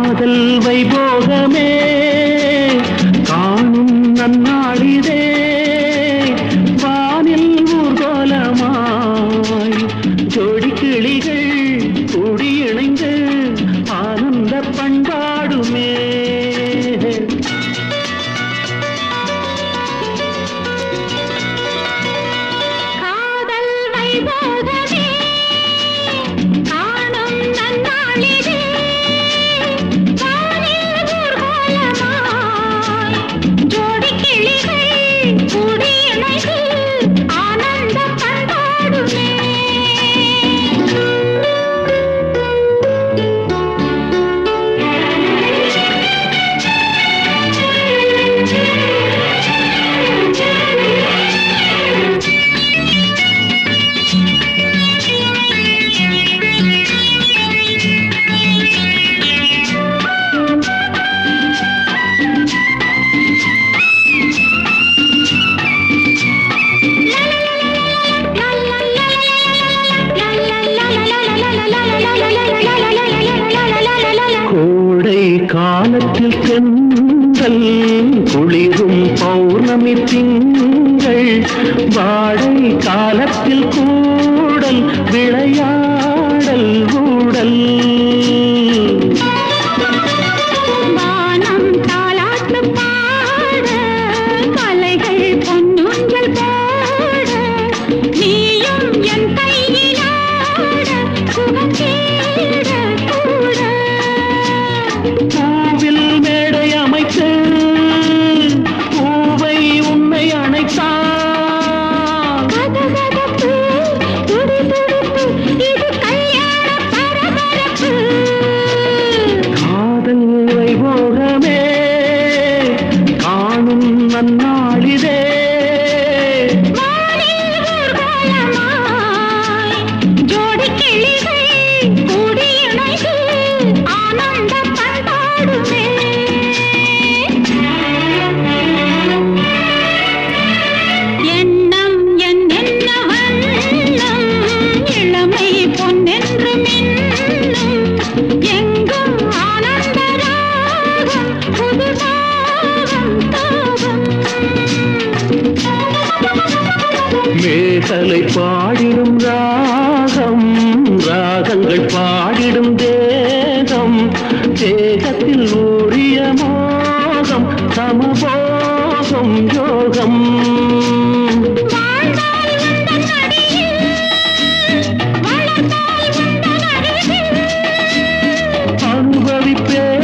காதல் வைபோகமே காணும் நன்னாளிதே வானில் ஊர்கோலமாய் ஜோடி கிளிகள் கூடி இணைந்து ஆனந்த பண்பாடுமே காதல் வைபோகமே காணும் நன்னாளிதே வானில் ஊர்வலமாய் ஜோடி கிளிகள் கூடி இணைந்து ஆனந்த பண்பாடுமே கோடை காலத்தில் தென்றல் குளிரும் பௌர்ணமி திங்கள் வாடை காலத்தில் கூடல் விளையாடல் ஊடல் வானம் தாலாட்டு பாட கலைகள் பொன்னூஞ்சல் போட நீயும் என் கையிலாட சுகம் தேட கூட பூவில் மேடை அமைத்து பூவை உன்னை அணைத்தான் கதகதப்பு துடிதுடிப்பு இது கல்யாண பரபரப்பு காதல் வைபோகமே காணும் நன்னாளிதே வானில் ஊர்வலமாய் ஜோடி கிளிகள் கூடி இணைந்து ஆனந்த பண்பாடுமே எண்ணம் என் என்ன வண்ணம் இளமை பொன்னென்று மின்னும் எங்கும் ஆனந்த ராகம் புது தாகம் தாகம் மேகலை பாடிடும் ராகம் ராகங்கள் பாடிடும் தேகம் தேகத்தில் ஊறிய மோகம் சமபோகம் யோகம் வாழ்ந்தால் உந்தன் அடியில் வளர்ந்தால் உந்தன் அருகில் அனுபவிப்பே